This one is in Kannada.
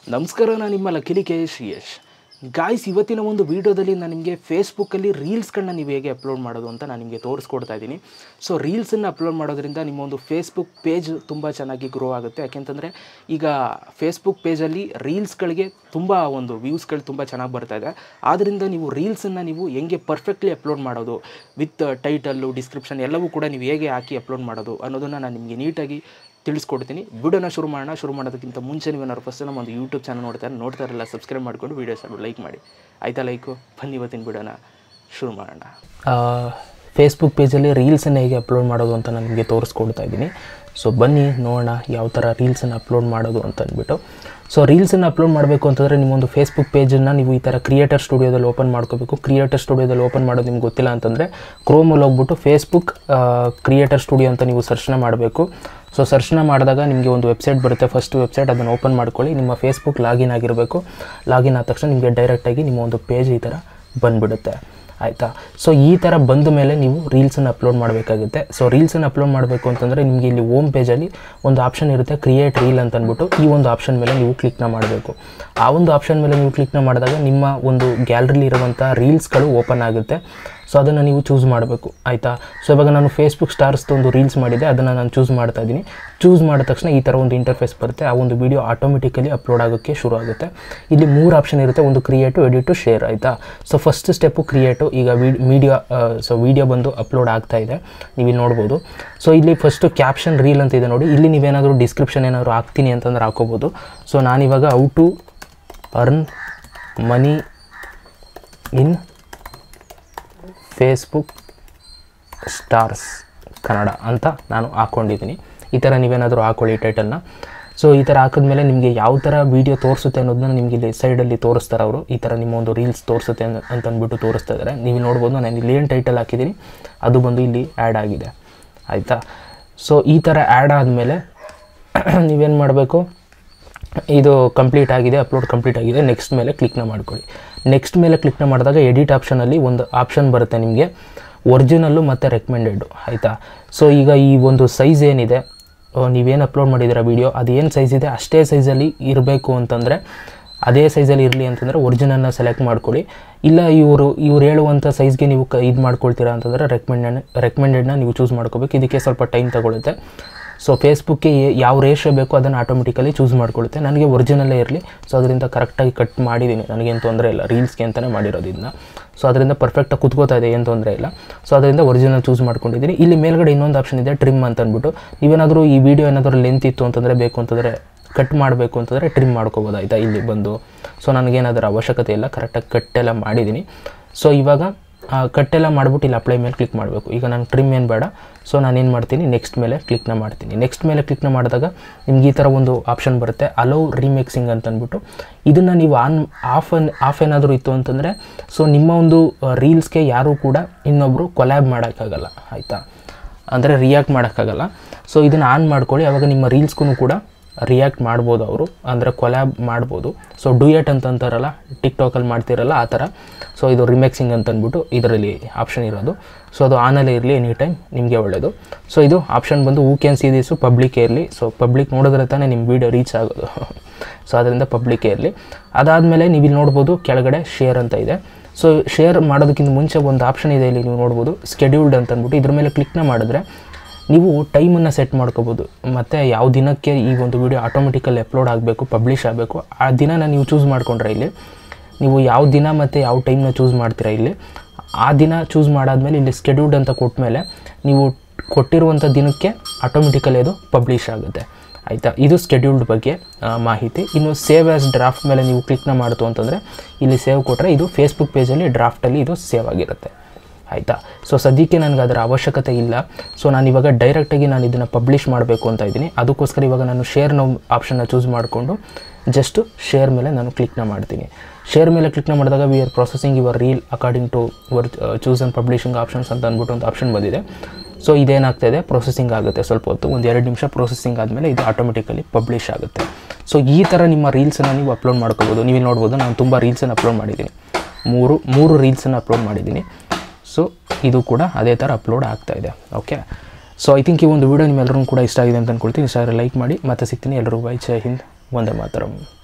ನಮಸ್ಕಾರ ನಾನು ನಿಮ್ಮ ಲಕಿಲಿ ಕೆ ಎಸ್ ಯಶ್ ಗಾಯ್ಸ್ ಇವತ್ತಿನ ಒಂದು ವೀಡಿಯೋದಲ್ಲಿ ನಾನು ನಿಮಗೆ ಫೇಸ್ಬುಕ್ಕಲ್ಲಿ ರೀಲ್ಸ್ಗಳನ್ನ ನೀವು ಹೇಗೆ ಅಪ್ಲೋಡ್ ಮಾಡೋದು ಅಂತ ನಾನು ನಿಮಗೆ ತೋರಿಸ್ಕೊಡ್ತಾ ಇದ್ದೀನಿ ಸೊ ರೀಲ್ಸನ್ನು ಅಪ್ಲೋಡ್ ಮಾಡೋದ್ರಿಂದ ನಿಮ್ಮ ಒಂದು ಫೇಸ್ಬುಕ್ ಪೇಜ್ ತುಂಬ ಚೆನ್ನಾಗಿ ಗ್ರೋ ಆಗುತ್ತೆ ಯಾಕೆಂತಂದರೆ ಈಗ ಫೇಸ್ಬುಕ್ ಪೇಜಲ್ಲಿ ರೀಲ್ಸ್ಗಳಿಗೆ ತುಂಬ ಒಂದು ವ್ಯೂಸ್ಗಳು ತುಂಬ ಚೆನ್ನಾಗಿ ಬರ್ತಾ ಇದೆ ಆದ್ದರಿಂದ ನೀವು ರೀಲ್ಸನ್ನು ನೀವು ಹೆಂಗೆ ಪರ್ಫೆಕ್ಟ್ಲಿ ಅಪ್ಲೋಡ್ ಮಾಡೋದು ವಿತ್ ಟೈಟಲ್ಲು ಡಿಸ್ಕ್ರಿಪ್ಷನ್ ಎಲ್ಲವೂ ಕೂಡ ನೀವು ಹೇಗೆ ಹಾಕಿ ಅಪ್ಲೋಡ್ ಮಾಡೋದು ಅನ್ನೋದನ್ನು ನಾನು ನಿಮಗೆ ನೀಟಾಗಿ ತಿಳಿಸ್ಕೊಡ್ತೀನಿ ವಿಡಿಯೋನ ಶುರು ಮಾಡೋಣ ಶುರು ಮಾಡೋದಕ್ಕಿಂತ ಮುಂಚೆ ನೀವೇನಾದ್ರು ಫಸ್ಟ್ ನಮ್ಮ ಒಂದು ಯೂಟ್ಯೂಬ್ ಚಾನಲ್ ನೋಡ್ತಾರೆ ನೋಡ್ತಾ ಇರಲ್ಲ ಸಬ್ಸ್ಕ್ರೈಬ್ ಮಾಡಿಕೊಂಡು ವೀಡಿಯೋಸ್ ಲೈಕ್ ಮಾಡಿ ಆಯ್ತಾ ಲೈಕು ಬನ್ನಿ ಇವತ್ತಿನ ವಿಡಿಯೋನ ಶುರು ಮಾಡೋಣ ಫೇಸ್ಬುಕ್ ಪೇಜಲ್ಲಿ ರೀಲ್ಸನ್ನು ಹೇಗೆ ಅಪ್ಲೋಡ್ ಮಾಡೋದು ಅಂತ ನಾನು ನಿಮಗೆ ತೋರಿಸ್ಕೊಡ್ತಾ ಇದ್ದೀನಿ ಸೊ ಬನ್ನಿ ನೋಡೋಣ ಯಾವ ಥರ ರೀಲ್ಸನ್ನು ಅಪ್ಲೋಡ್ ಮಾಡೋದು ಅಂತ ಅಂದ್ಬಿಟ್ಟು ಸೊ ರೀಲ್ಸನ್ನು ಅಪ್ಲೋಡ್ ಮಾಡಬೇಕು ಅಂತಂದರೆ ನಿಮ್ಮೊಂದು ಫೇಸ್ಬುಕ್ ಪೇಜನ್ನು ನೀವು ಈ ಥರ ಕ್ರಿಯೇಟರ್ ಸ್ಟುಡಿಯೋದಲ್ಲಿ ಓಪನ್ ಮಾಡ್ಕೋಬೇಕು ಕ್ರಿಯೇಟರ್ ಸ್ಟುಡಿಯೋದಲ್ಲಿ ಓಪನ್ ಮಾಡೋದು ನಿಮ್ಗೆ ಗೊತ್ತಿಲ್ಲ ಅಂತಂದರೆ ಕ್ರೋಮಲ್ಲಿ ಹೋಗ್ಬಿಟ್ಟು ಫೇಸ್ಬುಕ್ ಕ್ರಿಯೇಟರ್ ಸ್ಟುಡಿಯೋ ಅಂತ ನೀವು ಸರ್ಚ್ನ ಮಾಡಬೇಕು ಸೊ ಸರ್ಚ್ನ ಮಾಡಿದಾಗ ನಿಮಗೆ ಒಂದು ವೆಬ್ಸೈಟ್ ಬರುತ್ತೆ ಫಸ್ಟ್ ವೆಬ್ಸೈಟ್ ಅದನ್ನು ಓಪನ್ ಮಾಡ್ಕೊಳ್ಳಿ ನಿಮ್ಮ ಫೇಸ್ಬುಕ್ ಲಾಗಿನ್ ಆಗಿರಬೇಕು ಲಾಗಿನ್ ಆದ ತಕ್ಷಣ ನಿಮಗೆ ಡೈರೆಕ್ಟಾಗಿ ನಿಮ್ಮ ಒಂದು ಪೇಜ್ ಈ ಥರ ಬಂದುಬಿಡುತ್ತೆ ಆಯಿತಾ ಸೊ ಈ ಥರ ಬಂದ ಮೇಲೆ ನೀವು ರೀಲ್ಸನ್ನು ಅಪ್ಲೋಡ್ ಮಾಡಬೇಕಾಗುತ್ತೆ ಸೊ ರೀಲ್ಸನ್ನು ಅಪ್ಲೋಡ್ ಮಾಡಬೇಕು ಅಂತಂದರೆ ನಿಮಗೆ ಇಲ್ಲಿ ಓಮ್ ಪೇಜಲ್ಲಿ ಒಂದು ಆಪ್ಷನ್ ಇರುತ್ತೆ ಕ್ರಿಯೇಟ್ ರೀಲ್ ಅಂತ ಅಂದ್ಬಿಟ್ಟು ಈ ಒಂದು ಆಪ್ಷನ್ ಮೇಲೆ ನೀವು ಕ್ಲಿಕ್ನ ಮಾಡಬೇಕು ಆ ಒಂದು ಆಪ್ಷನ್ ಮೇಲೆ ನೀವು ಕ್ಲಿಕ್ನ ಮಾಡಿದಾಗ ನಿಮ್ಮ ಒಂದು ಗ್ಯಾಲರಿಲಿ ಇರುವಂಥ ರೀಲ್ಸ್ಗಳು ಓಪನ್ ಆಗುತ್ತೆ ಸೊ ಅದನ್ನು ನೀವು ಚೂಸ್ ಮಾಡಬೇಕು ಆಯಿತಾ ಸೊ ಇವಾಗ ನಾನು ಫೇಸ್ಬುಕ್ ಸ್ಟಾರ್ಸ್ದು ಒಂದು ರೀಲ್ಸ್ ಮಾಡಿದೆ ಅದನ್ನು ನಾನು ಚೂಸ್ ಮಾಡ್ತಾ ಇದ್ದೀನಿ ಚೂಸ್ ಮಾಡಿದ ತಕ್ಷಣ ಈ ಥರ ಒಂದು ಇಂಟರ್ಫೇಸ್ ಬರುತ್ತೆ ಆ ಒಂದು ವಿಡಿಯೋ ಆಟೋಮೆಟಿಕಲಿ ಅಪ್ಲೋಡ್ ಆಗೋಕ್ಕೆ ಶುರು ಆಗುತ್ತೆ ಇಲ್ಲಿ ಮೂರು ಆಪ್ಷನ್ ಇರುತ್ತೆ ಒಂದು ಕ್ರಿಯೇಟು ಎಡಿಟು ಶೇರ್ ಆಯಿತಾ ಸೊ ಫಸ್ಟ್ ಸ್ಟೆಪ್ಪು ಕ್ರಿಯೇಟು ಈಗ ವಿಡ್ ಮೀಡಿಯಾ ಸೊ ವಿಡಿಯೋ ಬಂದು ಅಪ್ಲೋಡ್ ಆಗ್ತಾ ಇದೆ ನೀವು ಇಲ್ಲಿ ನೋಡ್ಬೋದು ಸೊ ಇಲ್ಲಿ ಫಸ್ಟು ಕ್ಯಾಪ್ಷನ್ ರೀಲ್ ಅಂತ ಇದೆ ನೋಡಿ ಇಲ್ಲಿ ನೀವೇನಾದರೂ ಡಿಸ್ಕ್ರಿಪ್ಷನ್ ಏನಾದರೂ ಹಾಕ್ತೀನಿ ಅಂತಂದ್ರೆ ಹಾಕೋಬೋದು ಸೊ ನಾನಿವಾಗ how to earn money in Facebook stars Kannada ಅಂತ ನಾನು ಹಾಕ್ಕೊಂಡಿದ್ದೀನಿ ಈ ಥರ ನೀವೇನಾದರೂ ಹಾಕ್ಕೊಳ್ಳಿ ಟೈಟಲ್ನ ಸೊ ಈ ಥರ ಹಾಕಿದ್ಮೇಲೆ ನಿಮಗೆ ಯಾವ ಥರ ವೀಡಿಯೋ ತೋರಿಸುತ್ತೆ ಅನ್ನೋದನ್ನ ನಿಮಗೆ ಇಲ್ಲಿ ಸೈಡಲ್ಲಿ ತೋರಿಸ್ತಾರೆ ಅವರು ಈ ಥರ ನಿಮ್ಮ ಒಂದು ರೀಲ್ಸ್ ತೋರಿಸುತ್ತೆ ಅಂತ ಅಂತ ಅಂದ್ಬಿಟ್ಟು ತೋರಿಸ್ತಾ ಇದ್ದಾರೆ ನೀವು ನೋಡ್ಬೋದು ನಾನು ಇಲ್ಲಿ ಏನು ಟೈಟಲ್ ಹಾಕಿದ್ದೀನಿ ಅದು ಬಂದು ಇಲ್ಲಿ ಆ್ಯಡ್ ಆಗಿದೆ ಆಯಿತಾ ಸೊ ಈ ಥರ ಆ್ಯಡ್ ಆದಮೇಲೆ ನೀವೇನು ಮಾಡಬೇಕು ಇದು ಕಂಪ್ಲೀಟ್ ಆಗಿದೆ ಅಪ್ಲೋಡ್ ಕಂಪ್ಲೀಟ್ ಆಗಿದೆ ನೆಕ್ಸ್ಟ್ ಮೇಲೆ ಕ್ಲಿಕ್ನ ಮಾಡ್ಕೊಳ್ಳಿ ನೆಕ್ಸ್ಟ್ ಮೇಲೆ ಕ್ಲಿಕ್ನ ಮಾಡಿದಾಗ ಎಡಿಟ್ ಆಪ್ಷನಲ್ಲಿ ಒಂದು ಆಪ್ಷನ್ ಬರುತ್ತೆ ನಿಮಗೆ ಒರಿಜಿನಲ್ಲು ಮತ್ತು ರೆಕಮೆಂಡೆಡು ಆಯಿತಾ ಸೊ ಈಗ ಈ ಒಂದು ಸೈಜ್ ಏನಿದೆ ನೀವೇನು ಅಪ್ಲೋಡ್ ಮಾಡಿದ್ದೀರ ವೀಡಿಯೋ ಅದು ಏನು ಸೈಜ್ ಇದೆ ಅಷ್ಟೇ ಸೈಜಲ್ಲಿ ಇರಬೇಕು ಅಂತಂದರೆ ಅದೇ ಸೈಜಲ್ಲಿ ಇರಲಿ ಅಂತಂದರೆ ಒರಿಜಿನಲ್ನ ಸೆಲೆಕ್ಟ್ ಮಾಡ್ಕೊಳ್ಳಿ ಇಲ್ಲ ಇವರು ಇವ್ರು ಹೇಳುವಂಥ ಸೈಜ್ಗೆ ನೀವು ಕ ಇದು ಮಾಡ್ಕೊಳ್ತೀರಾ ಅಂತಂದರೆ ರೆಕಮೆಂಡೆಡ್ ರೆಕಮೆಂಡೆಡ್ನ ನೀವು ಚೂಸ್ ಮಾಡ್ಕೋಬೇಕು ಇದಕ್ಕೆ ಸ್ವಲ್ಪ ಟೈಮ್ ತಗೊಳುತ್ತೆ ಸೊ ಫೇಸ್ಬುಕ್ಗೆ ಯಾವ ರೇಷೋ ಬೇಕೋ ಅದನ್ನು ಆಟೋಮೆಟಿಕಲಿ ಚೂಸ್ ಮಾಡ್ಕೊಳ್ಳುತ್ತೆ ನನಗೆ ಒರಿಜಿನಲ್ಲೇ ಇರಲಿ ಸೊ ಅದರಿಂದ ಕರೆಕ್ಟಾಗಿ ಕಟ್ ಮಾಡಿದ್ದೀನಿ ನನಗೇನು ತೊಂದರೆ ಇಲ್ಲ ರೀಲ್ಸ್ಗೆ ಅಂತಲೇ ಮಾಡಿರೋದು ಇದನ್ನ ಸೊ ಅದರಿಂದ ಪರ್ಫೆಕ್ಟಾಗಿ ಕುತ್ಕೋತಾ ಇದೆ ಏನು ತೊಂದರೆ ಇಲ್ಲ ಸೊ ಅದರಿಂದ ಒರಿಜಿನಲ್ ಚೂಸ್ ಮಾಡ್ಕೊಂಡಿದ್ದೀನಿ ಇಲ್ಲಿ ಮೇಲ್ಗಡೆ ಇನ್ನೊಂದು ಆಪ್ಷನ್ ಇದೆ ಟ್ರಿಮ್ ಅಂತ ಅಂದ್ಬಿಟ್ಟು ನೀವೇನಾದರೂ ಈ ವಿಡಿಯೋ ಏನಾದರೂ ಲೆಂತ್ ಇತ್ತು ಅಂತಂದರೆ ಬೇಕು ಅಂತಂದರೆ ಕಟ್ ಮಾಡಬೇಕು ಅಂತಂದರೆ ಟ್ರಿಮ್ ಮಾಡ್ಕೋಬೋದು ಆಯಿತಾ ಇಲ್ಲಿ ಬಂದು ಸೊ ನನಗೇನಾದರೂ ಅವಶ್ಯಕತೆ ಇಲ್ಲ ಕರೆಕ್ಟಾಗಿ ಕಟ್ಟೆಲ್ಲ ಮಾಡಿದ್ದೀನಿ ಸೊ ಇವಾಗ ಕಟ್ಟೆಲ್ಲ ಮಾಡಿಬಿಟ್ಟು ಇಲ್ಲಿ ಅಪ್ಲೈ ಮೇಲೆ ಕ್ಲಿಕ್ ಮಾಡಬೇಕು ಈಗ ನಾನು ಟ್ರಿಮ್ ಏನು ಬೇಡ ಸೊ ನಾನೇನು ಮಾಡ್ತೀನಿ ನೆಕ್ಸ್ಟ್ ಮೇಲೆ ಕ್ಲಿಕ್ನ ಮಾಡ್ತೀನಿ ನೆಕ್ಸ್ಟ್ ಮೇಲೆ ಕ್ಲಿಕ್ನ ಮಾಡಿದಾಗ ನಿಮ್ಗೆ ಈ ಥರ ಒಂದು ಆಪ್ಷನ್ ಬರುತ್ತೆ ಅಲೋ ರಿಮಿಕ್ಸಿಂಗ್ ಅಂತ ಅಂದ್ಬಿಟ್ಟು ಇದನ್ನು ನೀವು ಆನ್ ಆಫ್ ಅನ್ ಆಫ್ ಏನಾದರೂ ಇತ್ತು ಅಂತಂದರೆ ಸೊ ನಿಮ್ಮ ಒಂದು ರೀಲ್ಸ್ಗೆ ಯಾರೂ ಕೂಡ ಇನ್ನೊಬ್ಬರು ಕೊಲ್ಯಾಬ್ ಮಾಡೋಕ್ಕಾಗಲ್ಲ ಆಯಿತಾ ಅಂದರೆ ರಿಯಾಕ್ಟ್ ಮಾಡೋಕ್ಕಾಗಲ್ಲ ಸೊ ಇದನ್ನು ಆನ್ ಮಾಡ್ಕೊಳ್ಳಿ ಆವಾಗ ನಿಮ್ಮ ರೀಲ್ಸ್ಗೂ ಕೂಡ ರಿಯಾಕ್ಟ್ ಮಾಡ್ಬೋದು ಅವರು ಅಂದರೆ ಕೊಲ್ಯಾಬ್ ಮಾಡ್ಬೋದು ಸೊ ಡುಯೆಟ್ ಅಂತ ಅಂತಾರಲ್ಲ ಟಿಕ್ಟಾಕಲ್ಲಿ ಮಾಡ್ತಿರಲ್ಲ ಆ ಥರ ಸೊ ಇದು ರಿಮ್ಯಾಕ್ಸಿಂಗ್ ಅಂತ ಅಂದ್ಬಿಟ್ಟು ಇದರಲ್ಲಿ ಆಪ್ಷನ್ ಇರೋದು ಸೊ ಅದು ಆನಲ್ಲೇ ಇರಲಿ ಎನಿ ಟೈಮ್ ನಿಮಗೆ ಒಳ್ಳೆಯದು ಸೊ ಇದು ಆಪ್ಷನ್ ಬಂದು who can see this public ಇರಲಿ ಸೊ ಪಬ್ಲಿಕ್ ನೋಡಿದ್ರೆ ತಾನೇ ನಿಮ್ಮ ವೀಡಿಯೋ ರೀಚ್ ಆಗೋದು ಸೊ ಅದರಿಂದ ಪಬ್ಲಿಕ್ ಇರಲಿ ಅದಾದಮೇಲೆ ನೀವು ಇಲ್ಲಿ ನೋಡ್ಬೋದು ಕೆಳಗಡೆ ಶೇರ್ ಅಂತ ಇದೆ ಸೊ ಶೇರ್ ಮಾಡೋದಕ್ಕಿಂತ ಮುಂಚೆ ಒಂದು ಆಪ್ಷನ್ ಇದೆ ಇಲ್ಲಿ ನೀವು ನೋಡ್ಬೋದು ಸ್ಕೆಡ್ಯೂಲ್ಡ್ ಅಂತ ಅಂದ್ಬಿಟ್ಟು ಇದ್ರ ಮೇಲೆ ಕ್ಲಿಕ್ನ ಮಾಡಿದ್ರೆ ನೀವು ಟೈಮನ್ನು ಸೆಟ್ ಮಾಡ್ಕೋಬೋದು ಮತ್ತು ಯಾವ ದಿನಕ್ಕೆ ಈ ಒಂದು ವಿಡಿಯೋ ಆಟೋಮೆಟಿಕಲ್ಲಿ ಅಪ್ಲೋಡ್ ಆಗಬೇಕು ಪಬ್ಲಿಷ್ ಆಗಬೇಕು ಆ ದಿನನ ನೀವು ಚೂಸ್ ಮಾಡ್ಕೊಂಡ್ರೆ ಇಲ್ಲಿ ನೀವು ಯಾವ ದಿನ ಮತ್ತು ಯಾವ ಟೈಮ್ನ ಚೂಸ್ ಮಾಡ್ತೀರಾ ಇಲ್ಲಿ ಆ ದಿನ ಚೂಸ್ ಮಾಡಾದ್ಮೇಲೆ ಇಲ್ಲಿ ಸ್ಕೆಡ್ಯೂಲ್ಡ್ ಅಂತ ಕೊಟ್ಟಮೇಲೆ ನೀವು ಕೊಟ್ಟಿರುವಂಥ ದಿನಕ್ಕೆ ಆಟೋಮೆಟಿಕಲಿ ಅದು ಪಬ್ಲಿಷ್ ಆಗುತ್ತೆ ಆಯಿತಾ ಇದು ಸ್ಕೆಡ್ಯೂಲ್ಡ್ ಬಗ್ಗೆ ಮಾಹಿತಿ ಇನ್ನು ಸೇವ್ ಆ್ಯಸ್ ಡ್ರಾಫ್ಟ್ ಮೇಲೆ ನೀವು ಕ್ಲಿಕ್ನ ಮಾಡ್ತು ಅಂತಂದರೆ ಇಲ್ಲಿ ಸೇವ್ ಕೊಟ್ಟರೆ ಇದು ಫೇಸ್ಬುಕ್ ಪೇಜಲ್ಲಿ ಡ್ರಾಫ್ಟಲ್ಲಿ ಇದು ಸೇವ್ ಆಗಿರುತ್ತೆ ಆಯಿತಾ ಸೊ ಸದ್ಯಕ್ಕೆ ನನಗೆ ಅದರ ಅವಶ್ಯಕತೆ ಇಲ್ಲ ಸೊ ನಾನು ಇವಾಗ ಡೈರೆಕ್ಟಾಗಿ ನಾನು ಇದನ್ನು ಪಬ್ಲಿಷ್ ಮಾಡಬೇಕು ಅಂತ ಇದ್ದೀನಿ ಅದಕ್ಕೋಸ್ಕರ ಇವಾಗ ನಾನು ಶೇರ್ ನೋ ಆಪ್ಷನ್ನ ಚೂಸ್ ಮಾಡಿಕೊಂಡು ಜಸ್ಟು ಶೇರ್ ಮೇಲೆ ನಾನು ಕ್ಲಿಕ್ನ ಮಾಡ್ತೀನಿ ಶೇರ್ ಮೇಲೆ ಕ್ಲಿಕ್ನ ಮಾಡಿದಾಗ we are processing your reel according to your choose and publishing options ಅಂತ ಅಂದ್ಬಿಟ್ಟು ಒಂದು ಆಪ್ಷನ್ ಬಂದಿದೆ ಸೊ ಇದೇನಾಗ್ತಾಯಿದೆ ಪ್ರೊಸೆಸಿಂಗ್ ಆಗುತ್ತೆ ಸ್ವಲ್ಪ ಹೊತ್ತು ಒಂದು ಎರಡು ನಿಮಿಷ ಪ್ರೊಸೆಸಿಂಗ್ ಆದಮೇಲೆ ಇದು ಆಟೋಮೆಟಿಕಲಿ ಪಬ್ಲಿಷ್ ಆಗುತ್ತೆ ಸೊ ಈ ಥರ ನಿಮ್ಮ ರೀಲ್ಸನ್ನು ನೀವು ಅಪ್ಲೋಡ್ ಮಾಡ್ಕೋಬೋದು ನೀವು ಇಲ್ಲಿ ನೋಡ್ಬೋದು ನಾನು ತುಂಬ ರೀಲ್ಸನ್ನು ಅಪ್ಲೋಡ್ ಮಾಡಿದ್ದೀನಿ ಮೂರು ಮೂರು ರೀಲ್ಸನ್ನು ಅಪ್ಲೋಡ್ ಮಾಡಿದ್ದೀನಿ ಸೊ ಇದು ಕೂಡ ಅದೇ ಥರ ಅಪ್ಲೋಡ್ ಆಗ್ತಾ ಇದೆ ಓಕೆ ಸೊ ಐ ಥಿಂಕ್ ಈ ಒಂದು ವಿಡಿಯೋ ನಿಮ್ಮೆಲ್ಲರೂ ಕೂಡ ಇಷ್ಟ ಆಗಿದೆ ಅಂತ ಅಂದ್ಕೊಳ್ತೀನಿ ಇಷ್ಟ ಆದರೆ ಲೈಕ್ ಮಾಡಿ ಮತ್ತೆ ಸಿಗ್ತೀನಿ ಎಲ್ಲರೂ ಬೈ ಜೈ ಹಿಂದ್ ಒಂದೇ ಮಾತರಂ